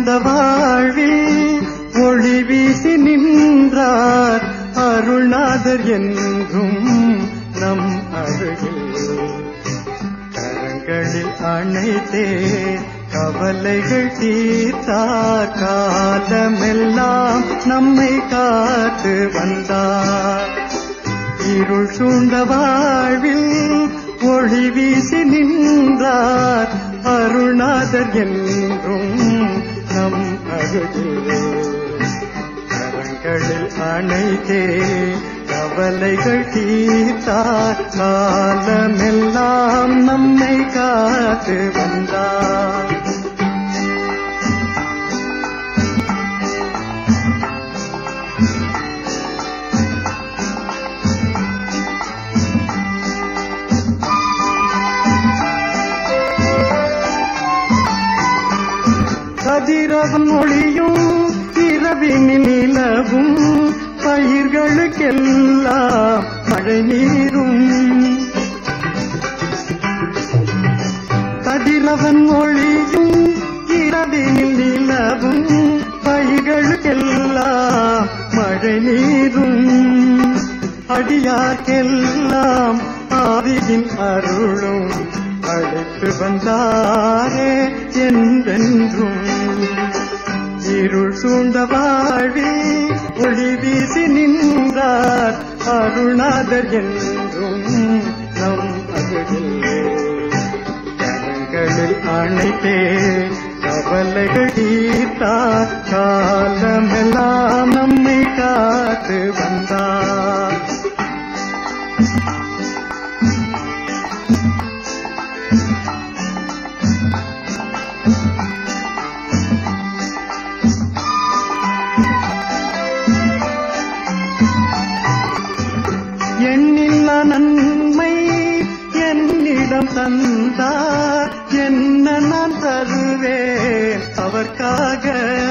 சூழ்ந்த வாழ்வில் ஒளி வீசி நின்றார் அருள்நாதர் என்றும் நம் அருகில் கரங்களில் அணைத்தே கவலைகள் தீர்த்தார் காலமெல்லாம் நம்மை காத்து வந்தார் இருள் சூழ்ந்த வாழ்வில் ஒளி வீசி நின்றார் அருணாதர் என்றும் நம் அருகில் கரங்களில் அணைத்தே கவலைகள் தீர்த்தார் காலமெல்லாம் நம்மை காத்து வந்தார் கதிரவன் ஒளியும் இரவினில் நிலவும் பயிர்களுக்கெல்லாம் மழை நீரும் கதிரவன் ஒளியும் இரவினில் நிலவும் பயிர்களுக்கெல்லாம் மழை நீரும் அடியார்க்கெல்லாம் ஆவியின் அருளும் அழைத்து வந்தாரே என்றென்றும் இருள் சூழ்ந்த வாழ்வில் ஒளி வீசி நின்றார் அருணாதர் என்றும் நம் அருகில் கரங்களில் அணைத்தே கவலைகள் தீர்த்தார் காலமெல்லாம் நம்மை காத்து வந்தார் எண்ணில்ல நன்மை என்னிடம் தந்தார் என்ன நான் தருவேன் அவர்க்காக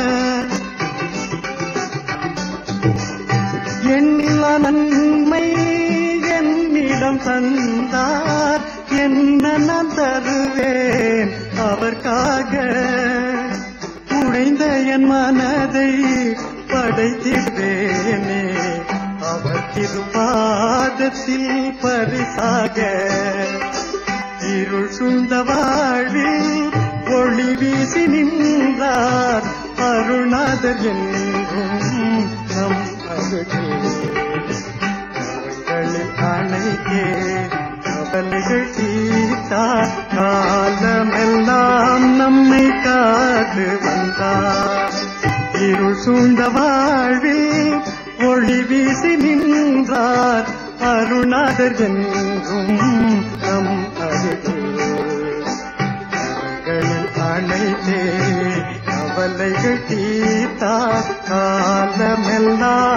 எண்ணில்ல நன்மை என்னிடம் தந்தார் என்ன நான் தருவேன் அவர்க்காக உடைந்த என் மனதை படைத்திடுவேனே அவர் திருப்பாதத்தில் பரிசாக இருள் சூழ்ந்த வாழ்வில் ஒளி வீசி நின்றார் அருணாதர் என்றும் நம் அருகில் கரங்களில் அணைத்தே கவலைகள் தீர்த்தார் காலமெல்லாம் நம்மை காத்து வந்தார் இருள் சூழ்ந்த வாழ்வில் ஒளி வீசி நின்றார் அருணாதர் என்றும் நம் அருகில் கரங்களில் அணைத்தே கவலைகள் தீர்த்தார் காலமெல்லாம்